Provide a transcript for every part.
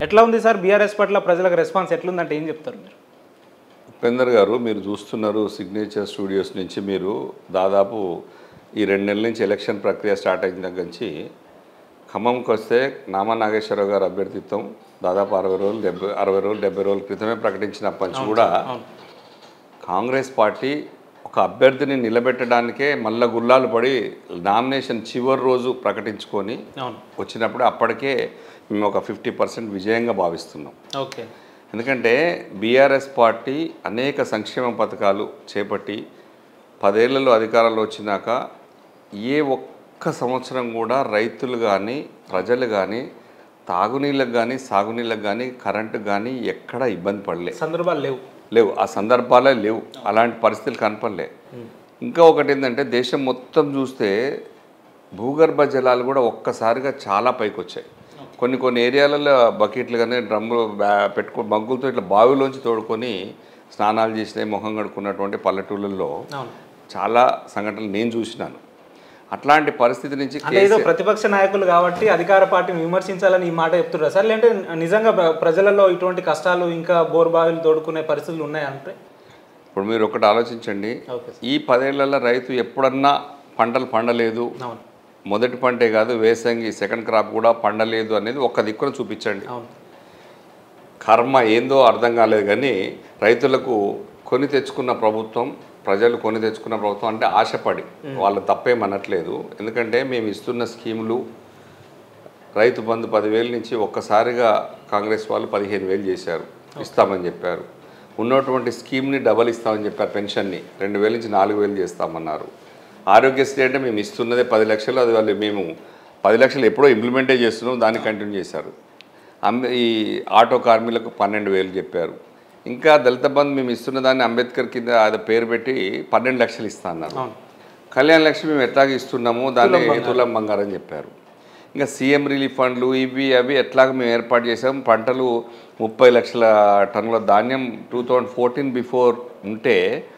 ఎట్లా ఉంది sir BRS పట్ల ప్రజలకు రెస్పాన్స్ ఎట్లుందంటే ఏం చెప్తారు మీరు ఉపేందర్ గారు మీరు చూస్తున్నారు సిగ్నేచర్ స్టూడియోస్ నుంచి మీరు దాదాపు ఈ రెండు నెలల నుంచి ఎలక్షన్ ప్రక్రియ స్టార్ట్ అయిన దగ్గర నుంచి ఖమ్మంకి వస్తే నామా నాగేశ్వరరావు గారు అభ్యర్థిత్వం దాదాపు అరవై రోజులు డెబ్బై అరవై రోజులు డెబ్బై రోజుల క్రితమే ప్రకటించినప్పటి నుంచి కూడా అవును కాంగ్రెస్ పార్టీ ఒక అభ్యర్థిని నిలబెట్టడానికే మల్ల గుల్లాలు పడి నామినేషన్ చివరి రోజు ప్రకటించుకొని అవును వచ్చినప్పుడు అప్పటికే మేము ఒక ఫిఫ్టీ పర్సెంట్ విజయంగా భావిస్తున్నాం ఓకే ఎందుకంటే బీఆర్ఎస్ పార్టీ అనేక సంక్షేమ పథకాలు చేపట్టి పదేళ్లలో అధికారంలో వచ్చినాక ఏ ఒక్క సంవత్సరం కూడా రైతులు కానీ ప్రజలు కానీ తాగునీళ్ళకు కానీ సాగునీళ్ళకు కానీ కరెంటు కానీ ఎక్కడ ఇబ్బంది పడలే సందర్భాలు లేవు లేవు ఆ సందర్భాలే లేవు అలాంటి పరిస్థితులు కనపడలే ఇంకా ఒకటి ఏంటంటే దేశం మొత్తం చూస్తే భూగర్భ జలాలు కూడా ఒక్కసారిగా చాలా పైకి వచ్చాయి కొన్ని కొన్ని ఏరియాలలో బకెట్లు కానీ డ్రమ్ములు బ్యా- పెట్టుకో మగ్గులతో ఇట్లా బావిలోంచి తోడుకొని స్నానాలు చేసినాయి మొహం కడుక్కున్నటువంటి పల్లెటూళ్ళల్లో అవును చాలా సంఘటనలు నేను చూసినాను అట్లాంటి పరిస్థితి నుంచి అంటే ఏదో ప్రతిపక్ష నాయకులు కాబట్టి అధికార పార్టీని విమర్శించాలని ఈ మాట చెప్తున్నారు సార్ లేదంటే నిజంగా ప్ర- ప్రజలలో ఇటువంటి కష్టాలు ఇంకా బోర్బావిలు తోడుకునే పరిస్థితులు ఉన్నాయంటే ఇప్పుడు మీరు ఒకటి ఆలోచించండి ఓకే ఈ పదేళ్లలో రైతు ఎప్పుడన్నా పంటలు పండలేదు అవును మొదటి పంటే కాదు వేసంగి సెకండ్ క్రాప్ కూడా పండలేదు అనేది ఒక్క దిక్కున చూపించండి అవును కర్మ ఏందో అర్థం కాలేదు కానీ రైతులకు కొని తెచ్చుకున్న ప్రభుత్వం ప్రజలు కొని తెచ్చుకున్న ప్రభుత్వం అంటే ఆశపడి వాళ్ళ తప్పేమనట్లేదు ఎందుకంటే మేము ఇస్తున్న స్కీములు రైతు బంధు పదివేల నుంచి ఒక్కసారిగా కాంగ్రెస్ వాళ్ళు పదిహేను వేలు చేశారు ఇస్తామని చెప్పారు ఉన్నటువంటి స్కీమ్ని డబల్ ఇస్తామని చెప్పారు పెన్షన్ని రెండు వేల నుంచి నాలుగు వేలు చేస్తామన్నారు ఆరోగ్యశ్రీ అంటే మేము ఇస్తున్నదే పది లక్షలు అది వాళ్ళు మేము పది లక్షలు ఎప్పుడో ఇంప్లిమెంటే చేస్తున్నాం దాన్ని కంటిన్యూ చేశారు అంబే ఈ ఆటో కార్మికులకు పన్నెండు వేలు చెప్పారు ఇంకా దళిత బంధు మేము ఇస్తున్న దాన్ని అంబేద్కర్ కింద అది పేరు పెట్టి పన్నెండు లక్షలు ఇస్తా అన్నారు అవును కళ్యాణ లక్ష్మి మేము ఎట్లాగ ఇస్తున్నాము దాన్ని తులం బంగారం చెప్పారు ఇంకా సీఎం రిలీఫ్ ఫండ్లు ఇవి అవి ఎట్లాగ మేము ఏర్పాటు చేసాం పంటలు ముప్పై లక్షల టన్నుల ధాన్యం టూ థౌజండ్ ఫోర్టీన్ బిఫోర్ ఉంటే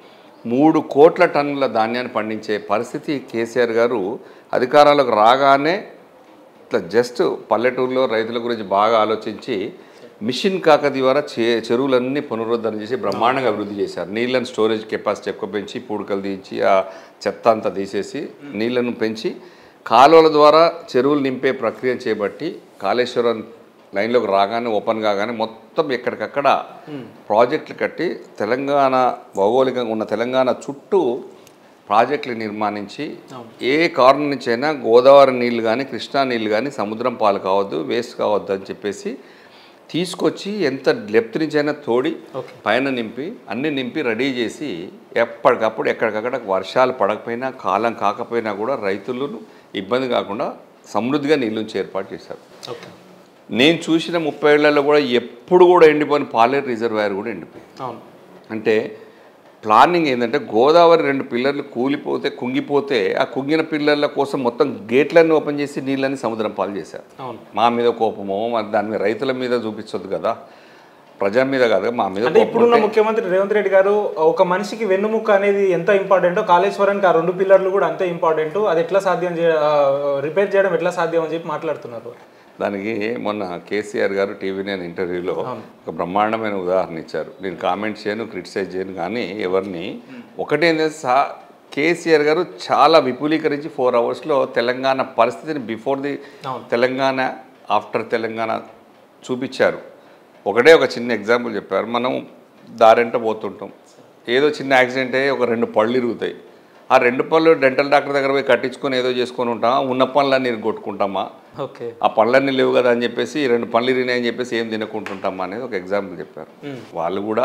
మూడు కోట్ల టన్నుల ధాన్యాన్ని పండించే పరిస్థితి కేసీఆర్ గారు అధికారాలకు రాగానే ఇట్లా జస్ట్ పల్లెటూరులో రైతుల గురించి బాగా ఆలోచించి మిషన్ కాకతీ ద్వారా చే చెరువులన్నీ పునరుద్ధరణ చేసి బ్రహ్మాండంగా అభివృద్ధి చేశారు నీళ్ళని స్టోరేజ్ కెపాసిటీ ఎక్కువ పెంచి పూడికలు తీయించి ఆ చెత్త అంతా తీసేసి నీళ్లను పెంచి కాలువల ద్వారా చెరువులు నింపే ప్రక్రియ చేపట్టి కాళేశ్వరం లైన్లోకి రాగానే ఓపెన్ కాగానే మొత్తం ఎక్కడికక్కడ ప్రాజెక్టులు కట్టి తెలంగాణ భౌగోళికంగా ఉన్న తెలంగాణ చుట్టూ ప్రాజెక్టులు నిర్మాణించి ఏ కారణం నుంచి అయినా గోదావరి నీళ్ళు కానీ కృష్ణా నీళ్ళు కానీ సముద్రం పాలు కావద్దు వేస్ట్ కావద్దు అని చెప్పేసి తీసుకొచ్చి ఎంత డెప్త్ నుంచి అయినా తోడి ఓకే. పైన నింపి అన్ని నింపి రెడీ చేసి ఎప్పటికప్పుడు ఎక్కడికక్కడ వర్షాలు పడకపోయినా కాలం కాకపోయినా కూడా రైతులను ఇబ్బంది కాకుండా సమృద్ధిగా నీళ్ళుంచి ఏర్పాటు చేశారు ఓకే నేను చూసిన ముప్పై ఏళ్లలో కూడా ఎప్పుడు కూడా ఎండిపోయిన పాలేరు రిజర్వాయర్ కూడా ఎండిపోయింది అవును అంటే ప్లానింగ్ ఏంటంటే గోదావరి రెండు పిల్లర్లు కూలిపోతే కుంగిపోతే ఆ కుంగిన పిల్లర్ల కోసం మొత్తం గేట్లన్నీ ఓపెన్ చేసి నీళ్ళని సముద్రం పాలు చేశారు అవును మా మీద కోపమో మరి దాని మీద రైతుల మీద చూపించొద్దు కదా ప్రజల మీద కాదు మా మీద అంటే కోపం ఇప్పుడున్న ఉంటే ముఖ్యమంత్రి రేవంత్ రెడ్డి గారు ఒక మనిషికి వెన్నుముక్క అనేది ఎంత ఇంపార్టెంటో కాళేశ్వరానికి ఆ రెండు పిల్లర్లు కూడా అంతే ఇంపార్టెంట్ అది ఎట్లా సాధ్యం చే రిపేర్ చేయడం ఎట్లా సాధ్యం అని చెప్పి మాట్లాడుతున్నారు దానికి మొన్న కేసీఆర్ గారు టీవీ నేను ఇంటర్వ్యూలో ఒక బ్రహ్మాండమైన ఉదాహరణ ఇచ్చారు నేను కామెంట్ చేయను క్రిటిసైజ్ చేయను కానీ ఎవరిని ఒకటేంటే సా కేసీఆర్ గారు చాలా విపులీకరించి ఫోర్ అవర్స్లో తెలంగాణ పరిస్థితిని బిఫోర్ ది అవును. తెలంగాణ ఆఫ్టర్ తెలంగాణ చూపించారు ఒకటే ఒక చిన్న ఎగ్జాంపుల్ చెప్పారు మనం దారింట పోతుంటాం ఏదో చిన్న యాక్సిడెంట్ అయ్యి ఒక రెండు పళ్ళు ఇరుగుతాయి ఆ రెండు పళ్ళు డెంటల్ డాక్టర్ దగ్గర పోయి కట్టించుకొని ఏదో చేసుకొని ఉంటామా ఉన్న పనులన్నీ కొట్టుకుంటామా ఓకే ఆ పళ్ళన్నీ లేవు కదా అని చెప్పేసి ఈ రెండు పళ్ళు ఇరిగినాయని చెప్పేసి ఏం తినకుంటుంటామా అనేది ఒక ఎగ్జాంపుల్ చెప్పారు వాళ్ళు కూడా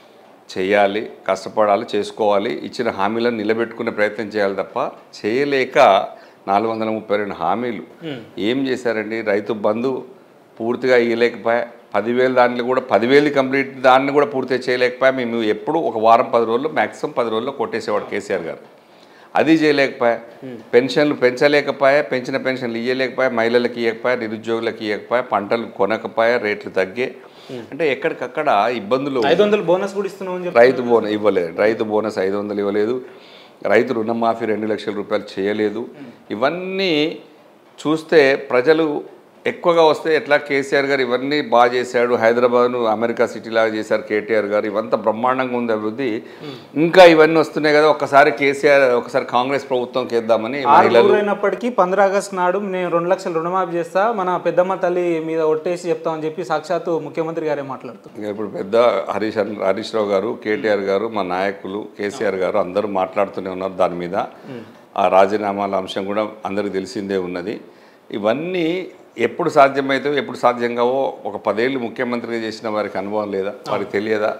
చేయాలి కష్టపడాలి చేసుకోవాలి ఇచ్చిన హామీలను నిలబెట్టుకునే ప్రయత్నం చేయాలి తప్ప చేయలేక నాలుగు వందల ముప్పై రెండు హామీలు ఏం చేశారండి రైతు బంధు పూర్తిగా ఇవ్వలేకపోయా పదివేలు దాంట్లో కూడా పదివేలు కంప్లీట్ దాన్ని కూడా పూర్తిగా చేయలేకపోయా మేము ఎప్పుడు ఒక వారం పది రోజులు మ్యాక్సిమం పది రోజుల్లో కొట్టేసేవాడు కేసీఆర్ గారు అది చేయలేకపోయా పెన్షన్లు పెంచలేకపోయా పెంచిన పెన్షన్లు ఇవ్వలేకపోయా మహిళలకు ఇవ్వకపోయా నిరుద్యోగులకు ఇవ్వకపోయా పంటలు కొనకపోయా రేట్లు తగ్గే అంటే ఎక్కడికక్కడ ఇబ్బందులు ఐదు వందలు బోనస్ కూడా ఇస్తున్నామని చెప్పి రైతు బోనస్ ఇవ్వలేదు రైతు బోనస్ ఐదు వందలు ఇవ్వలేదు రైతు రుణమాఫీ రెండు లక్షల రూపాయలు చేయలేదు ఇవన్నీ చూస్తే ప్రజలు ఎక్కువగా వస్తే ఎట్లా కేసీఆర్ గారు ఇవన్నీ బాగా చేశాడు హైదరాబాద్ను అమెరికా సిటీ లాగా చేశారు కేటీఆర్ గారు ఇవంతా బ్రహ్మాండంగా ఉంది అభివృద్ధి ఇంకా ఇవన్నీ వస్తున్నాయి కదా ఒకసారి కేసీఆర్ ఒకసారి కాంగ్రెస్ ప్రభుత్వం కేద్దామని మహిళలు అయినప్పటికీ పంద్ర ఆగస్ట్ నాడు నేను రెండు లక్షలు రుణమాఫీ చేస్తా మన పెద్దమ్మ తల్లి మీద ఒట్టేసి చెప్తామని చెప్పి సాక్షాత్తు ముఖ్యమంత్రి గారే మాట్లాడుతున్నారు ఇంకా ఇప్పుడు పెద్ద హరీష్ అన్- హరీష్ రావు గారు కేటీఆర్ గారు మా నాయకులు కేసీఆర్ గారు అందరూ మాట్లాడుతూనే ఉన్నారు దాని మీద ఆ రాజీనామాల అంశం కూడా అందరికీ తెలిసిందే ఉన్నది ఇవన్నీ ఎప్పుడు సాధ్యమవుతాయో ఎప్పుడు సాధ్యం కావో ఒక పదేళ్ళు ముఖ్యమంత్రిగా చేసిన వారికి అనుభవం లేదా వారికి తెలియదా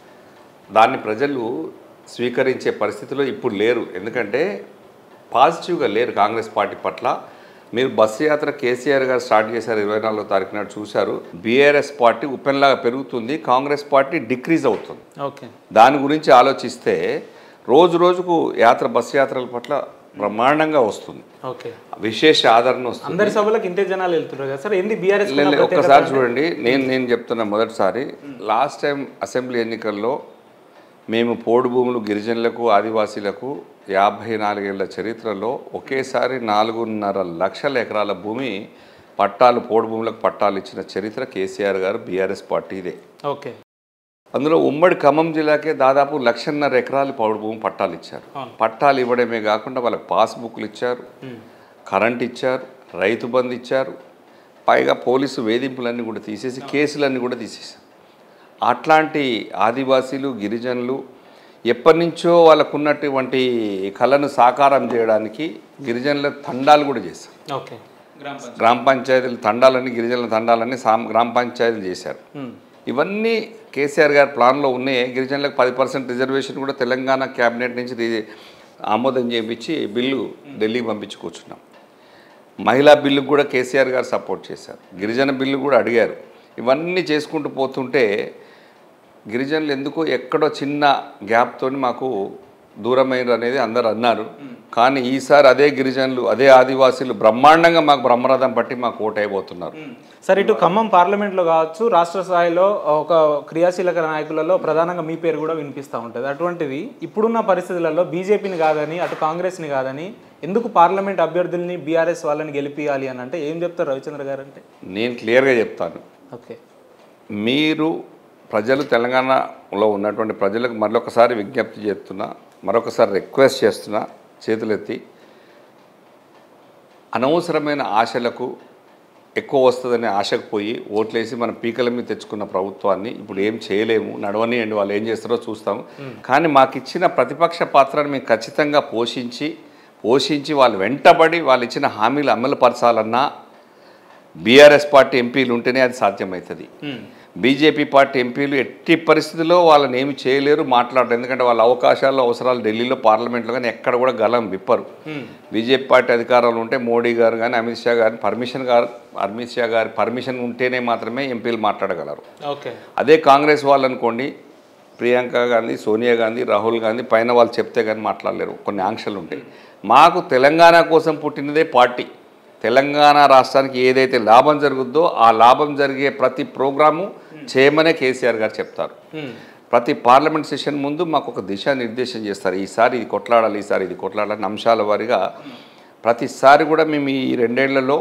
దాన్ని ప్రజలు స్వీకరించే పరిస్థితిలో ఇప్పుడు లేరు ఎందుకంటే పాజిటివ్గా లేరు కాంగ్రెస్ పార్టీ పట్ల మీరు బస్సు యాత్ర కేసీఆర్ గారు స్టార్ట్ చేశారు ఇరవై నాలుగో తారీఖు నాడు చూశారు బీఆర్ఎస్ పార్టీ ఉపెన్లాగా పెరుగుతుంది కాంగ్రెస్ పార్టీ డిక్రీజ్ అవుతుంది ఓకే దాని గురించి ఆలోచిస్తే రోజు రోజుకు యాత్ర బస్సు యాత్రల పట్ల బ్రహ్మాండంగా వస్తుంది ఓకే విశేష ఆదరణ వస్తుంది అందరి సభలకు ఇంతే జనాలు వెళ్తున్నారు కదా సార్ ఏంది బీఆర్ఎస్ లే- లే, ఒక్కసారి చూడండి నేను నేను చెప్తున్నా మొదటిసారి లాస్ట్ టైం అసెంబ్లీ ఎన్నికల్లో మేము పోడు భూములు గిరిజనులకు ఆదివాసీలకు యాభై నాలుగేళ్ల చరిత్రలో ఒకేసారి నాలుగున్నర లక్షల ఎకరాల భూమి పట్టాలు పోడు భూములకు పట్టాలు ఇచ్చిన చరిత్ర కేసీఆర్ గారు బీఆర్ఎస్ పార్టీదే ఓకే అందులో ఉమ్మడి ఖమ్మం జిల్లాకే దాదాపు లక్షన్నర ఎకరాలు పౌడు భూమి పట్టాలు ఇచ్చారు అవును. పట్టాలు ఇవ్వడమే కాకుండా వాళ్ళకి పాస్బుక్లు ఇచ్చారు ఉమ్. కరెంట్ ఇచ్చారు రైతు బంధు ఇచ్చారు పైగా పోలీసు వేధింపులన్నీ కూడా తీసేసి కేసులన్నీ కూడా తీసేసారు అట్లాంటి ఆదివాసీలు గిరిజనులు ఎప్పటి నుంచో వాళ్ళకు ఉన్నటువంటి కళను సాకారం చేయడానికి గిరిజనుల తండాలు కూడా చేశారు ఓకే గ్రామ పంచాయతీలు తండాలని గిరిజనుల తండాలని సామ్ గ్రామ పంచాయతీలు చేశారు ఉమ్. ఇవన్నీ కేసీఆర్ గారి ప్లాన్లో ఉన్నాయి గిరిజనులకు పది పర్సెంట్ రిజర్వేషన్ కూడా తెలంగాణ క్యాబినెట్ నుంచి రి- ఆమోదం చేయించి బిల్లు ఢిల్లీకి పంపించి కూర్చున్నాం మహిళా బిల్లుకు కూడా కేసీఆర్ గారు సపోర్ట్ చేశారు గిరిజన బిల్లు కూడా అడిగారు ఇవన్నీ చేసుకుంటూ పోతుంటే గిరిజనులు ఎందుకో ఎక్కడో చిన్న గ్యాప్తో మాకు దూరమైనరు అనేది అందరు అన్నారు కానీ ఈసారి అదే గిరిజనులు అదే ఆదివాసీలు బ్రహ్మాండంగా మాకు బ్రహ్మరథం పట్టి మాకు ఓటైపోతున్నారు సార్ ఇటు ఖమ్మం పార్లమెంట్లో కావచ్చు రాష్ట్ర స్థాయిలో ఒక క్రియాశీలక నాయకులలో ప్రధానంగా మీ పేరు కూడా వినిపిస్తూ ఉంటుంది అటువంటిది ఇప్పుడున్న పరిస్థితులలో బీజేపీని కాదని అటు కాంగ్రెస్ని కాదని ఎందుకు పార్లమెంట్ అభ్యర్థుల్ని బీఆర్ఎస్ వాళ్ళని గెలిపియాలి అని అంటే ఏం చెప్తారు రవిచంద్ర గారు అంటే నేను క్లియర్గా చెప్తాను ఓకే మీరు ప్రజలు తెలంగాణలో ఉన్నటువంటి ప్రజలకు మరొకసారి విజ్ఞప్తి చేస్తున్నా మరొకసారి రిక్వెస్ట్ చేస్తున్నా చేతులెత్తి అనవసరమైన ఆశలకు ఎక్కువ వస్తుందనే ఆశకు పోయి ఓట్లేసి మన పీకల మీద తెచ్చుకున్న ప్రభుత్వాన్ని ఇప్పుడు ఏం చేయలేము నడవనియండి వాళ్ళు ఏం చేస్తారో చూస్తాము కానీ మాకు ఇచ్చిన ప్రతిపక్ష పాత్రను మేము ఖచ్చితంగా పోషించి పోషించి వాళ్ళు వెంటబడి వాళ్ళు ఇచ్చిన హామీలు అమలుపరచాలన్నా బీఆర్ఎస్ పార్టీ ఎంపీలు ఉంటేనే అది సాధ్యమవుతుంది బీజేపీ పార్టీ ఎంపీలు ఎట్టి పరిస్థితుల్లో వాళ్ళని ఏమి చేయలేరు మాట్లాడరు ఎందుకంటే వాళ్ళ అవకాశాలు అవసరాలు ఢిల్లీలో పార్లమెంట్లో కానీ ఎక్కడ కూడా గలం విప్పరు బీజేపీ పార్టీ అధికారంలో ఉంటే మోడీ గారు కానీ అమిత్ షా గారి పర్మిషన్ గారు అమిత్ షా గారి పర్మిషన్ ఉంటేనే మాత్రమే ఎంపీలు మాట్లాడగలరు ఓకే అదే కాంగ్రెస్ వాళ్ళు అనుకోండి ప్రియాంక గాంధీ సోనియా గాంధీ రాహుల్ గాంధీ పైన వాళ్ళు చెప్తే కానీ మాట్లాడలేరు కొన్ని ఆంక్షలు ఉంటాయి మాకు తెలంగాణ కోసం పుట్టినదే పార్టీ తెలంగాణ రాష్ట్రానికి ఏదైతే లాభం జరుగుద్దో ఆ లాభం జరిగే ప్రతి ప్రోగ్రాము చేయమనే కేసీఆర్ గారు చెప్తారు ప్రతి పార్లమెంట్ సెషన్ ముందు మాకు ఒక దిశానిర్దేశం చేస్తారు ఈసారి ఇది కొట్లాడాలి ఈసారి ఇది కొట్లాడాలని అంశాల వారిగా ప్రతిసారి కూడా మేము ఈ రెండేళ్లలో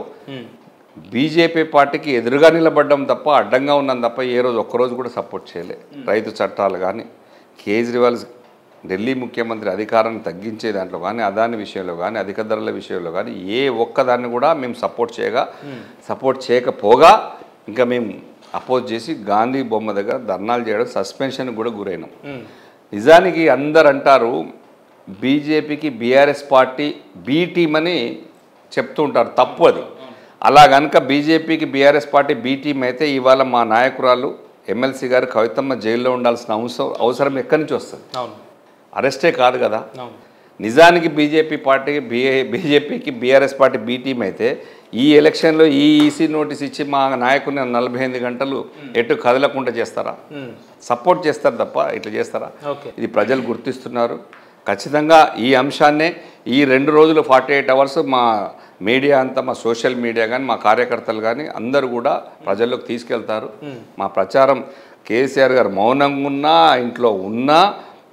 బీజేపీ పార్టీకి ఎదురుగా నిలబడ్డం తప్ప అడ్డంగా ఉన్నాం తప్ప ఏ రోజు ఒక్కరోజు కూడా సపోర్ట్ చేయలే రైతు చట్టాలు కానీ కేజ్రీవాల్ ఢిల్లీ ముఖ్యమంత్రి అధికారాన్ని తగ్గించే దాంట్లో కానీ అదాని విషయంలో కానీ అధిక ధరల విషయంలో కానీ ఏ ఒక్కదాన్ని కూడా మేము సపోర్ట్ చేయగా సపోర్ట్ చేయకపోగా ఇంకా మేము అపోజ్ చేసి గాంధీ బొమ్మ దగ్గర ధర్నాలు చేయడం సస్పెన్షన్ కూడా గురైనాం నిజానికి అందరు అంటారు బీజేపీకి బీఆర్ఎస్ పార్టీ బీ టీమ్ అని చెప్తూ ఉంటారు తప్పు అది అలా కనుక బీజేపీకి బీఆర్ఎస్ పార్టీ బీ టీమ్ అయితే ఇవాళ మా నాయకురాలు ఎమ్మెల్సీ గారు కవితమ్మ జైల్లో ఉండాల్సిన అవసరం అవసరం ఎక్కడి నుంచి వస్తుంది అవును అరెస్టే కాదు కదా అవును నిజానికి బీజేపీ పార్టీకి బీఏ బీజేపీకి బీఆర్ఎస్ పార్టీ బీ టీం అయితే ఈ ఎలక్షన్లో ఈ ఈసీ నోటీస్ ఇచ్చి మా నాయకుని నలభై ఎనిమిది గంటలు ఎటు కదలకుండా చేస్తారా ఉమ్. సపోర్ట్ చేస్తారు తప్ప ఇట్లా చేస్తారా ఓకే ఇది ప్రజలు గుర్తిస్తున్నారు ఖచ్చితంగా ఈ అంశాన్నే ఈ రెండు రోజులు ఫార్టీ ఎయిట్ అవర్స్ మా మీడియా అంతా మా సోషల్ మీడియా కానీ మా కార్యకర్తలు కానీ అందరూ కూడా ప్రజల్లోకి తీసుకెళ్తారు మా ప్రచారం కేసీఆర్ గారు మౌనంగా ఉన్నా ఇంట్లో ఉన్నా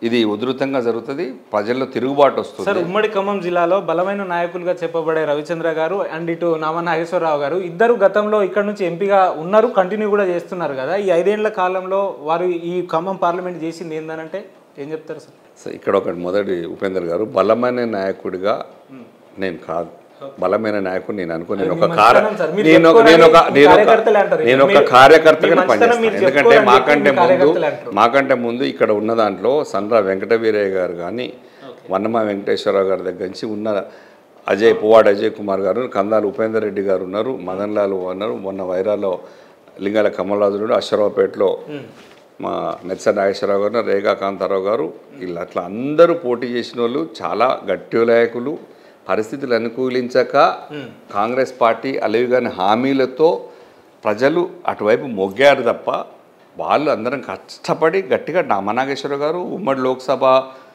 ఇది ఉధృతంగా జరుగుతుంది ప్రజల్లో తిరుగుబాటు వస్తుంది సార్ ఉమ్మడి ఖమ్మం జిల్లాలో బలమైన నాయకులుగా చెప్పబడే రవిచంద్ర గారు అండ్ ఇటు నామ నాగేశ్వరరావు గారు ఇద్దరు గతంలో ఇక్కడ నుంచి ఎంపీగా ఉన్నారు కంటిన్యూ కూడా చేస్తున్నారు కదా ఈ ఐదేళ్ల కాలంలో వారు ఈ ఖమ్మం పార్లమెంట్ చేసింది ఏందనంటే ఏం చెప్తారు సార్ సో ఇక్కడ ఒకటి మొదటి ఉపేందర్ గారు బలమైన నాయకుడిగా నేను కాదు బలమైన నాయకుడు నేను అనుకో నేను ఒక మీ కార మంచితనం సార్. మీరు నేను ఒక చెప్పుకోరని నేను ఒక మీ నేను ఒక కార్యకర్తలే అంటారు. నేను ఒక మీరు- కార్యకర్తగా మీ మంచితనం పనిచేస్తాను మీరు ఎందుకంటే చెప్పుకోరని మాకంటే మీ ముందు కార్యకర్తలే అంటారు. మాకంటే ముందు ఇక్కడ ఉన్న దాంట్లో సన్రా వెంకట వీరయ్య గారు కానీ వన్నమ వెంకటేశ్వరరావు గారి దగ్గర నుంచి ఉన్న అజయ్ పువ్వాడు అజయ్ కుమార్ గారు కందాల ఉపేందర్ రెడ్డి గారు ఉన్నారు మదన్ లాల్ ఉన్నారు మొన్న వైరాలో లింగాల కమలరాజుడు అశ్వరావుపేటలో మా మెత్స నాగేశ్వరరావు గారు రేగా కాంతారావు గారు వీళ్ళు అట్లా అందరూ పోటీ చేసిన వాళ్ళు చాలా గట్టి నాయకులు పరిస్థితులు అనుకూలించక కాంగ్రెస్ పార్టీ అలవిగాని హామీలతో ప్రజలు అటువైపు మొగ్గారు తప్ప వాళ్ళు అందరం కష్టపడి గట్టిగా నామనాగేశ్వర గారు ఉమ్మడి లోక్సభ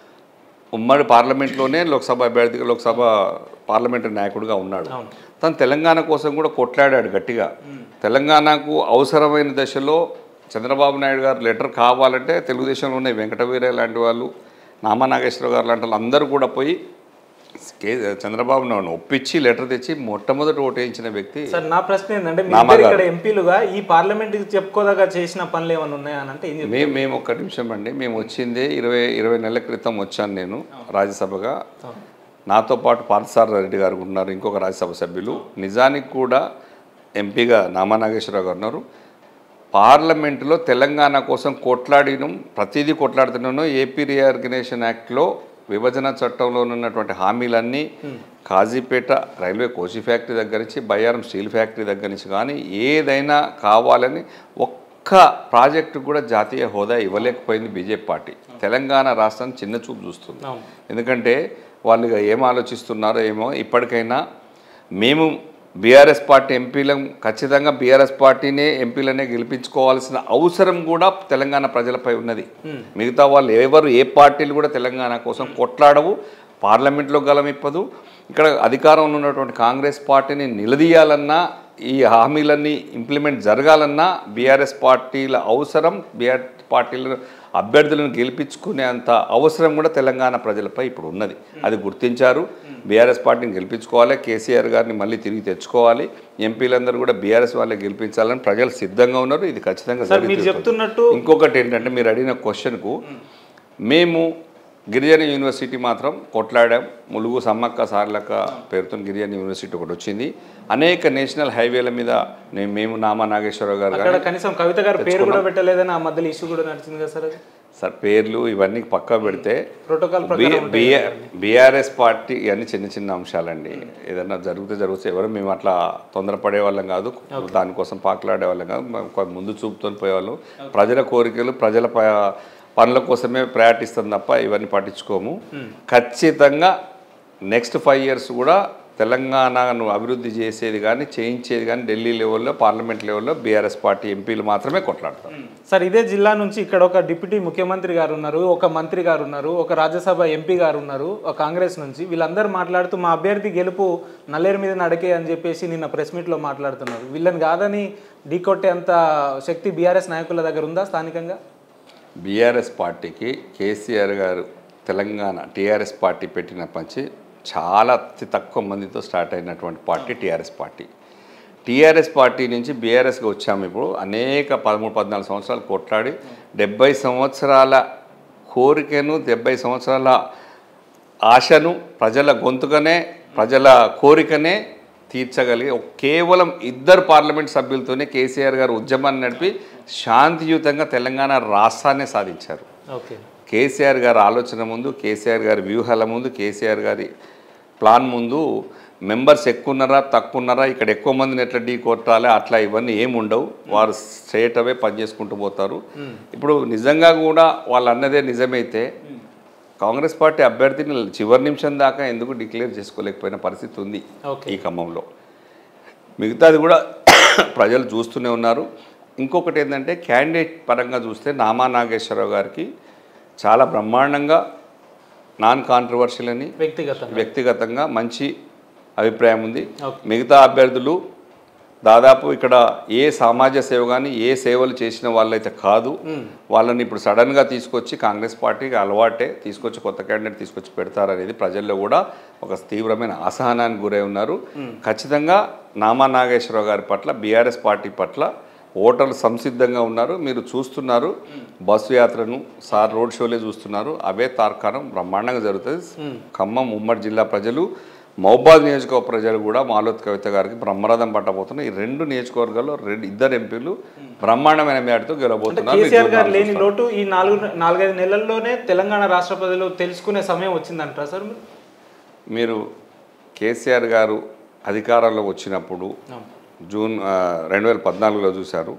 ఉమ్మడి పార్లమెంట్లోనే లోక్సభ అభ్యర్థిగా లోక్సభ పార్లమెంటరీ నాయకుడిగా ఉన్నాడు తను తెలంగాణ కోసం కూడా కొట్లాడాడు గట్టిగా తెలంగాణకు అవసరమైన దశలో చంద్రబాబు నాయుడు గారు లెటర్ కావాలంటే తెలుగుదేశంలో ఉన్న వెంకటవీరయ్య లాంటి వాళ్ళు నామనాగేశ్వర గారు లాంటి వాళ్ళు అందరూ కూడా పోయి కే చంద్రబాబు నాయుడు ఒప్పించి లెటర్ తెచ్చి మొట్టమొదటి ఓటు వేయించిన వ్యక్తి సార్ నా ప్రశ్న ఏంటంటే మీ నామగారు. ఇద్దరు ఇక్కడ ఎంపీలుగా ఈ పార్లమెంట్ చెప్పుకోదగా చేసిన పనులు ఏమైనా ఉన్నాయా అని అంటే ఏం చెప్తారు మేము మేము ఒక్క నిమిషం అండి మేము వచ్చిందే ఇరవై ఇరవై నెలల క్రితం వచ్చాను నేను రాజ్యసభగా నాతో పాటు పార్థసార రెడ్డి గారు ఉన్నారు ఇంకొక రాజ్యసభ సభ్యులు నిజానికి కూడా ఎంపీగా నామా నాగేశ్వరరావు గారు ఉన్నారు పార్లమెంటులో తెలంగాణ కోసం కొట్లాడినం ప్రతిదీ కొట్లాడుతున్నాను ఏపీ రీఆర్గనైజేషన్ యాక్ట్లో విభజన చట్టంలో ఉన్నటువంటి హామీలన్నీ కాజీపేట రైల్వే కోచి ఫ్యాక్టరీ దగ్గర నుంచి బయ్యారం స్టీల్ ఫ్యాక్టరీ దగ్గర నుంచి కానీ ఏదైనా కావాలని ఒక్క ప్రాజెక్టు కూడా జాతీయ హోదా ఇవ్వలేకపోయింది బీజేపీ పార్టీ తెలంగాణ రాష్ట్రం చిన్న చూపు చూస్తుంది అవును. ఎందుకంటే వాళ్ళు ఇక ఏం ఆలోచిస్తున్నారో ఏమో ఇప్పటికైనా మేము బీఆర్ఎస్ పార్టీ ఎంపీలం ఖచ్చితంగా బీఆర్ఎస్ పార్టీనే ఎంపీలనే గెలిపించుకోవాల్సిన అవసరం కూడా తెలంగాణ ప్రజలపై ఉన్నది మిగతా వాళ్ళు ఎవరు ఏ పార్టీలు కూడా తెలంగాణ కోసం కొట్లాడవు పార్లమెంట్లో గలమిప్పదు ఇక్కడ అధికారంలో ఉన్నటువంటి కాంగ్రెస్ పార్టీని నిలదీయాలన్నా ఈ హామీలన్నీ ఇంప్లిమెంట్ జరగాలన్నా బీఆర్ఎస్ పార్టీల అవసరం బీఆర్ పార్టీల అభ్యర్థులను గెలిపించుకునే అంత అవసరం కూడా తెలంగాణ ప్రజలపై ఇప్పుడు ఉన్నది అది గుర్తించారు బీఆర్ఎస్ పార్టీని గెలిపించుకోవాలి కేసీఆర్ గారిని మళ్ళీ తిరిగి తెచ్చుకోవాలి ఎంపీలందరూ కూడా బీఆర్ఎస్ వాళ్ళే గెలిపించాలని ప్రజలు సిద్ధంగా ఉన్నారు ఇది ఖచ్చితంగా సార్ మీరు జరుగుతుంది. చెప్తున్నట్టు ఇంకొకటి ఏంటంటే మీరు అడిగిన క్వశ్చన్కు మేము గిరిజన యూనివర్సిటీ మాత్రం కొట్లాడాం ములుగు సమ్మక్క సార్లక్క పేరుతో గిరిజన యూనివర్సిటీ ఒకటి వచ్చింది అనేక నేషనల్ హైవేల మీద నేను మేము నామా నాగేశ్వరరావు గారు అక్కడ కనీసం కవిత గారు పేరు కూడా పెట్టలేదని ఆ మధ్యలో ఇష్యూ కూడా నడిచింది కదా సార్ అది సార్ పేర్లు ఇవన్నీ పక్క పెడితే ప్రోటోకాల్ ప్రకారం బీఆర్ఎస్ పార్టీ ఇవన్నీ చిన్న చిన్న అంశాలండి ఏదన్నా జరిగితే జరిగితే ఎవరు మేము అట్లా తొందరపడే వాళ్ళం కాదు దానికోసం పాకులాడే వాళ్ళం కాదు మేము కొంచెం ముందు చూపుతో పోయేవాళ్ళం ప్రజల కోరికలు ప్రజల ప- పనుల కోసమే ప్రయాటిస్తాం తప్ప ఇవన్నీ పట్టించుకోము ఖచ్చితంగా నెక్స్ట్ ఫైవ్ ఇయర్స్ కూడా తెలంగాణను అభివృద్ధి చేసేది కానీ చేయించేది కానీ ఢిల్లీ లెవెల్లో పార్లమెంట్ లెవెల్లో బీఆర్ఎస్ పార్టీ ఎంపీలు మాత్రమే కొట్లాడతారు సార్ ఇదే జిల్లా నుంచి ఇక్కడ ఒక డిప్యూటీ ముఖ్యమంత్రి గారు ఉన్నారు ఒక మంత్రి గారు ఉన్నారు ఒక రాజ్యసభ ఎంపీ గారు ఉన్నారు ఒక కాంగ్రెస్ నుంచి వీళ్ళందరూ మాట్లాడుతూ మా అభ్యర్థి గెలుపు నల్లేరు మీద నడకే అని చెప్పేసి నిన్న ప్రెస్ మీట్లో మాట్లాడుతున్నారు వీళ్ళని కాదని ఢీకొట్టే అంత శక్తి బీఆర్ఎస్ నాయకుల దగ్గర ఉందా స్థానికంగా బీఆర్ఎస్ పార్టీకి కేసీఆర్ గారు తెలంగాణ టీఆర్ఎస్ పార్టీ పెట్టినప్పటి నుంచి చాలా అతి తక్కువ మందితో స్టార్ట్ అయినటువంటి party TRS party TRS party నుంచి బీఆర్ఎస్కి వచ్చాము ఇప్పుడు అనేక పదమూడు పద్నాలుగు సంవత్సరాలు కొట్లాడి డెబ్బై సంవత్సరాల కోరికను డెబ్బై సంవత్సరాల ఆశను ప్రజల గొంతుకనే ప్రజల కోరికనే తీర్చగలిగే ఒక- కేవలం ఇద్దరు పార్లమెంట్ సభ్యులతోనే కేసీఆర్ గారు ఉద్యమాన్ని నడిపి శాంతియుతంగా తెలంగాణ రాష్ట్రాన్ని సాధించారు ఓకే కేసీఆర్ గారి ఆలోచన ముందు కేసీఆర్ గారి వ్యూహాల ముందు కేసీఆర్ గారి ప్లాన్ ముందు మెంబర్స్ ఎక్కువ ఉన్నారా తక్కువ ఉన్నారా ఇక్కడ ఎక్కువ మందిని ఎట్లా ఢీ కొట్టాలి అట్లా ఇవన్నీ ఏమి ఉండవు వారు స్ట్రేట్ అవే పనిచేసుకుంటూ పోతారు ఇప్పుడు నిజంగా కూడా వాళ్ళు అన్నదే నిజమైతే కాంగ్రెస్ పార్టీ అభ్యర్థిని చివరి నిమిషం దాకా ఎందుకు డిక్లేర్ చేసుకోలేకపోయిన పరిస్థితి ఉంది ఓకే ఈ ఖమ్మంలో మిగతాది కూడా ప్రజలు చూస్తూనే ఉన్నారు ఇంకొకటి ఏంటంటే క్యాండిడేట్ పరంగా చూస్తే నామా నాగేశ్వరరావు గారికి చాలా బ్రహ్మాండంగా నాన్ కాంట్రవర్షియల్ అని వ్యక్తిగతంగా వ్యక్తిగతంగా మంచి అభిప్రాయం ఉంది ఓకే. మిగతా అభ్యర్థులు దాదాపు ఇక్కడ ఏ సమాజ సేవ కానీ ఏ సేవలు చేసిన వాళ్ళైతే కాదు వాళ్ళని ఇప్పుడు సడన్గా తీసుకొచ్చి కాంగ్రెస్ పార్టీకి అలవాటే తీసుకొచ్చి కొత్త క్యాండిడేట్ తీసుకొచ్చి పెడతారనేది ప్రజల్లో కూడా ఒక తీవ్రమైన అసహనానికి గురై ఉన్నారు ఖచ్చితంగా నామా నాగేశ్వరరావు గారి పట్ల బీఆర్ఎస్ పార్టీ పట్ల ఓటర్లు సంసిద్ధంగా ఉన్నారు మీరు చూస్తున్నారు బస్సు యాత్రను సార్ రోడ్ షోలే చూస్తున్నారు అవే తార్కాణం బ్రహ్మాండంగా జరుగుతుంది ఖమ్మం ఉమ్మడి జిల్లా ప్రజలు మహబాద్ నియోజకవర్గ ప్రజలు కూడా మాలోత్ కవిత గారికి బ్రహ్మరథం పట్టబోతున్నారు ఈ రెండు నియోజకవర్గాల్లో రెండు ఇద్దరు ఎంపీలు బ్రహ్మాండమైన మేడతో గెలవబోతున్నారు మీరు కేసీఆర్ గారు చూడాలి. లేని లోటు ఈ నాలుగు నాలుగైదు నెలల్లోనే తెలంగాణ రాష్ట్ర ప్రజలు తెలుసుకునే సమయం వచ్చిందంటారా సార్ మీరు మీరు కేసీఆర్ గారు అధికారంలో వచ్చినప్పుడు జూన్ ఆ, రెండు వేల పద్నాలుగులో చూశారు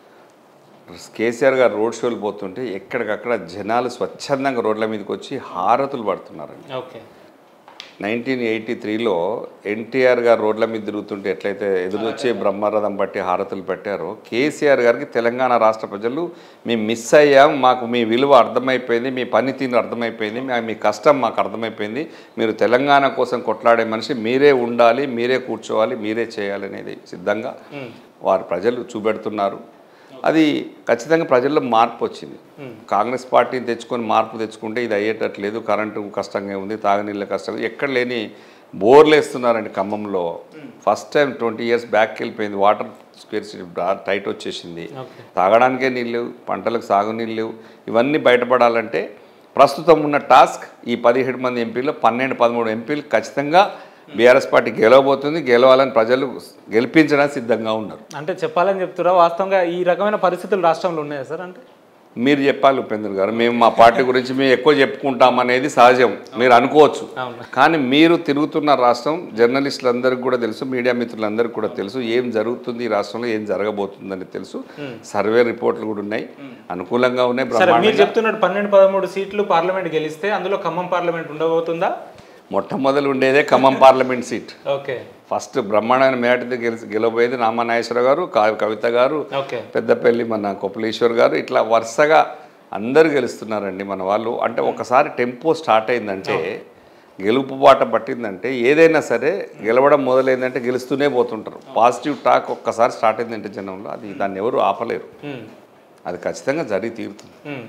కేసీఆర్ గారు రోడ్ షోలు పోతుంటే ఎక్కడికక్కడ జనాలు స్వచ్ఛందంగా రోడ్ల మీదకి వచ్చి హారతులు పడుతున్నారండి ఓకే నైన్టీన్ ఎయిటీ త్రీలో ఎన్టీఆర్ గారు రోడ్ల మీద తిరుగుతుంటే ఎట్లయితే ఎదురొచ్చి బ్రహ్మరథం బట్టి హారతులు పెట్టారో కేసీఆర్ గారికి తెలంగాణ రాష్ట్ర ప్రజలు మేము మిస్ అయ్యాం మాకు మీ విలువ అర్థమైపోయింది మీ పనితీరు అర్థమైపోయింది మా- మీ కష్టం మాకు అర్థమైపోయింది మీరు తెలంగాణ కోసం కొట్లాడే మనిషి మీరే ఉండాలి మీరే కూర్చోవాలి మీరే చేయాలి అనేది సిద్ధంగా వారు ప్రజలు చూపెడుతున్నారు అది ఖచ్చితంగా ప్రజల్లో మార్పు వచ్చింది కాంగ్రెస్ పార్టీని తెచ్చుకొని మార్పు తెచ్చుకుంటే ఇది అయ్యేటట్లేదు కరెంటు కష్టంగా ఉంది తాగునీళ్ళ కష్టంగా ఎక్కడ లేని బోర్లు వేస్తున్నారండి ఖమ్మంలో first time twenty years back వెళ్ళిపోయింది వాటర్ స్కేర్సిటీ టైట్ వచ్చేసింది ఓకే తాగడానికే నీళ్ళు పంటలకు సాగునీళ్ళు ఇవన్నీ బయటపడాలంటే ప్రస్తుతం ఉన్న టాస్క్ ఈ పదిహేడు మంది ఎంపీలు పన్నెండు పదమూడు ఎంపీలు ఖచ్చితంగా బీఆర్ఎస్ పార్టీ గెలవబోతుంది గెలవాలని ప్రజలు గెలిపించడానికి సిద్ధంగా ఉన్నారు అంటే చెప్పాలని చెప్తురా వాస్తవంగా ఈ రకమైన పరిస్థితులు రాష్ట్రంలో ఉన్నాయా సార్ అంటే మీరు చెప్పాలి ఉపేంద్ర గారు మేము మా పార్టీ గురించి మేము ఎక్కువ చెప్పుకుంటాం అనేది సహజం మీరు అనుకోవచ్చు అవును. కానీ మీరు తిరుగుతున్న రాష్ట్రం జర్నలిస్టులందరికీ కూడా తెలుసు మీడియా మిత్రులందరికీ కూడా తెలుసు ఏం జరుగుతుంది ఈ రాష్ట్రంలో ఏం జరగబోతుందని తెలుసు సర్వే రిపోర్ట్లు కూడా ఉన్నాయి అనుకూలంగా ఉన్నాయి సరే మీరు బ్రహ్మాండంగా చెప్తున్నట్టు పన్నెండు పదమూడు సీట్లు పార్లమెంట్ గెలిస్తే అందులో ఖమ్మం పార్లమెంట్ ఉండబోతుందా మొట్టమొదలు ఉండేదే Khammam parliament seat okay first బ్రహ్మాండమైన మేటతో గెలిచి గెలవబోయేది నామనాగేశ్వర గారు కా- కవిత గారు ఓకే పెద్దపల్లి మన కొప్పలేశ్వర్ గారు ఇట్లా వరుసగా అందరు గెలుస్తున్నారండి మన వాళ్ళు అంటే ఒకసారి టెంపో స్టార్ట్ అయిందంటే గెలుపు బాట పట్టిందంటే ఏదైనా సరే గెలవడం మొదలైందంటే గెలుస్తూనే పోతుంటారు పాజిటివ్ టాక్ ఒక్కసారి స్టార్ట్ అయిందంటే జనంలో అది దాన్ని ఎవరు ఆపలేరు ఉమ్, అది ఖచ్చితంగా జరిగి తీరుతుంది ఉమ్.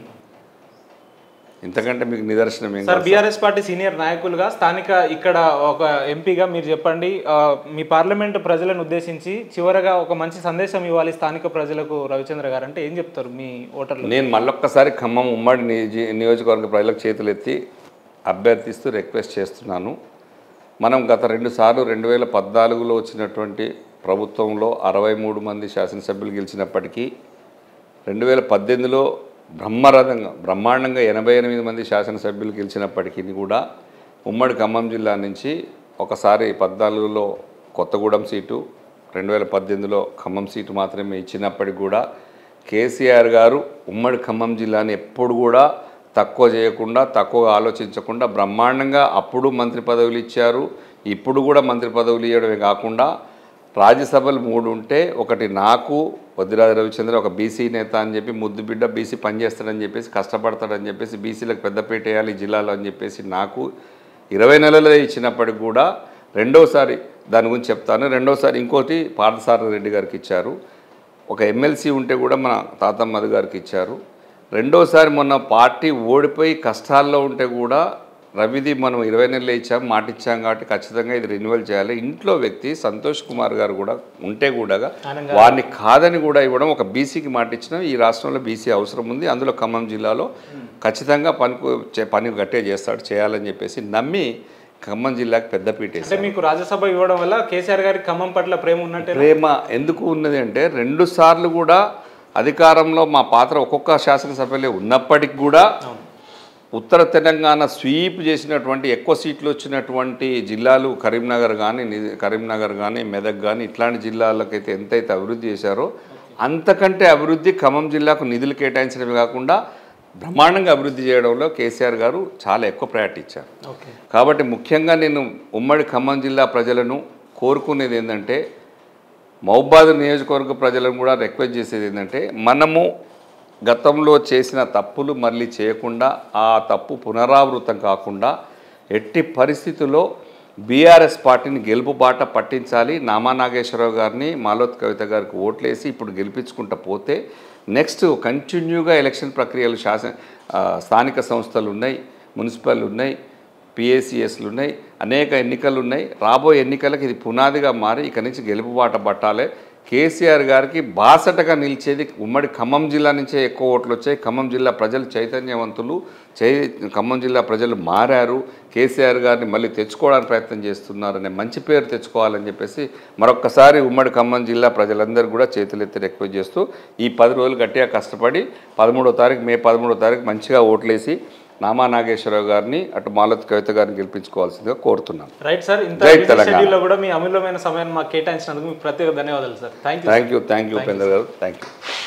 ఇంతకంటే మీకు నిదర్శనం ఏం సార్ కాదు. బీఆర్ఎస్ పార్టీ సీనియర్ నాయకులుగా స్థానిక ఇక్కడ ఒక ఎంపీగా మీరు చెప్పండి ఆ, మీ పార్లమెంటు ప్రజలను ఉద్దేశించి చివరగా ఒక మంచి సందేశం ఇవ్వాలి స్థానిక ప్రజలకు రవిచంద్ర గారు అంటే ఏం చెప్తారు మీ ఓటర్లు నేను మళ్ళొక్కసారి ఖమ్మం ఉమ్మడి నియోజ నియోజకవర్గ ప్రజలకు చేతులెత్తి అభ్యర్థిస్తూ రిక్వెస్ట్ చేస్తున్నాను మనం గత రెండు సార్లు రెండు వేల పద్నాలుగులో వచ్చినటువంటి ప్రభుత్వంలో అరవై మూడు మంది శాసనసభ్యులు గెలిచినప్పటికీ రెండు వేల పద్దెనిమిదిలో బ్రహ్మరథంగా బ్రహ్మాండంగా ఎనభై ఎనిమిది మంది శాసనసభ్యులు గెలిచినప్పటికీ కూడా ఉమ్మడి ఖమ్మం జిల్లా నుంచి ఒకసారి పద్నాలుగులో కొత్తగూడెం సీటు రెండు వేల పద్దెనిమిదిలో ఖమ్మం సీటు మాత్రమే ఇచ్చినప్పటికి కూడా కేసీఆర్ గారు ఉమ్మడి ఖమ్మం జిల్లాని ఎప్పుడు కూడా తక్కువ చేయకుండా తక్కువ ఆలోచించకుండా బ్రహ్మాండంగా అప్పుడు మంత్రి పదవులు ఇచ్చారు ఇప్పుడు కూడా మంత్రి పదవులు ఇవ్వడమే కాకుండా రాజ్యసభలు మూడు ఉంటే ఒకటి నాకు వద్దిరాజ రవిచంద్ర ఒక బీసీ నేత అని చెప్పి ముద్దు బిడ్డ బీసీ పనిచేస్తాడని చెప్పేసి కష్టపడతాడని చెప్పేసి బీసీలకు పెద్దపీట వేయాలి ఈ జిల్లాలో అని చెప్పేసి నాకు ఇరవై నెలలే ఇచ్చినప్పటికి కూడా రెండోసారి దాని గురించి చెప్తాను రెండోసారి ఇంకోటి పార్థసారథి రెడ్డి గారికి ఇచ్చారు ఒక ఎమ్మెల్సీ ఉంటే కూడా మన తాతమ్మది గారికి ఇచ్చారు రెండోసారి మొన్న పార్టీ ఓడిపోయి కష్టాల్లో ఉంటే కూడా రవిది మనం ఇరవై నెలలు ఇచ్చాం మాట ఇచ్చాం కాబట్టి ఖచ్చితంగా ఇది రెన్యువల్ చేయాలి ఇంట్లో వ్యక్తి సంతోష్ కుమార్ గారు కూడా ఉంటే కూడా ఆయన వారిని కాదని కూడా ఇవ్వడం ఒక బీసీకి మాట ఇచ్చిన ఈ రాష్ట్రంలో బీసీ అవసరం ఉంది అందులో ఖమ్మం జిల్లాలో ఖచ్చితంగా పనికి చే- పని గట్టే చేస్తాడు చేయాలని చెప్పేసి నమ్మి ఖమ్మం జిల్లాకి పెద్దపీట వేశారు. అంటే మీకు రాజ్యసభ ఇవ్వడం వల్ల కేసీఆర్ గారికి ఖమ్మం పట్ల ప్రేమ ఉన్నట్టే ప్రేమ ఎందుకు ఉన్నది అంటే రెండు సార్లు కూడా అధికారంలో మా పాత్ర ఒక్కొక్క శాసనసభ్యులే ఉన్నప్పటికి కూడా ఉత్తర తెలంగాణ స్వీప్ చేసినటువంటి ఎక్కువ సీట్లు వచ్చినటువంటి జిల్లాలు కరీంనగర్ కానీ ని- కరీంనగర్ కానీ మెదక్ కానీ ఇట్లాంటి జిల్లాలకైతే ఎంతైతే అభివృద్ధి చేశారో అంతకంటే అభివృద్ధి ఖమ్మం జిల్లాకు నిధులు కేటాయించడమే కాకుండా బ్రహ్మాండంగా అభివృద్ధి చేయడంలో కేసీఆర్ గారు చాలా ఎక్కువ ప్రయారిటీ ఇచ్చారు ఓకే కాబట్టి ముఖ్యంగా నేను ఉమ్మడి ఖమ్మం జిల్లా ప్రజలను కోరుకునేది ఏంటంటే మహబాద్ నియోజకవర్గ ప్రజలను కూడా రిక్వెస్ట్ చేసేది ఏంటంటే మనము గతంలో చేసిన తప్పులు మళ్ళీ చేయకుండా ఆ తప్పు పునరావృతం కాకుండా ఎట్టి పరిస్థితుల్లో బీఆర్ఎస్ పార్టీని గెలుపు బాట పట్టించాలి నామా నాగేశ్వరరావు గారిని మాలోత్ కవిత గారికి ఓట్లేసి ఇప్పుడు గెలిపించుకుంటా పోతే నెక్స్ట్ కంటిన్యూగా ఎలక్షన్ ప్రక్రియలు శాసన ఆ, స్థానిక సంస్థలు ఉన్నాయి మున్సిపల్ ఉన్నాయి పిఏసిఎస్లు ఉన్నాయి అనేక ఎన్నికలు ఉన్నాయి రాబోయే ఎన్నికలకు ఇది పునాదిగా మారి ఇక నుంచి గెలుపు బాట పట్టాలి కేసీఆర్ గారికి బాసటగా నిలిచేది ఉమ్మడి ఖమ్మం జిల్లా నుంచే ఎక్కువ ఓట్లు వచ్చాయి ఖమ్మం జిల్లా ప్రజలు చైతన్యవంతులు చై ఖమ్మం జిల్లా ప్రజలు మారారు కేసీఆర్ గారిని మళ్ళీ తెచ్చుకోవడానికి ప్రయత్నం చేస్తున్నారనే మంచి పేరు తెచ్చుకోవాలని చెప్పేసి మరొక్కసారి ఉమ్మడి ఖమ్మం జిల్లా ప్రజలందరూ కూడా చేతులెత్తి రిక్వెస్ట్ చేస్తూ ఈ పది రోజులు గట్టిగా కష్టపడి పదమూడో తారీఖు మే పదమూడో తారీఖు మంచిగా ఓట్లేసి నామా నాగేశ్వరరావు గారిని అటు మాలత్ కవిత గారిని గెలిపించుకోవాల్సిందిగా కోరుతున్నాను రైట్ సార్ ఇంత జై బిజీ తెలంగాణ. షెడ్యూల్లో కూడా మీ అమూల్యమైన సమయాన్ని మాకు కేటాయించినందుకు మీకు ప్రత్యేక ధన్యవాదాలు sir thank you thank you thank you Upender garu thank you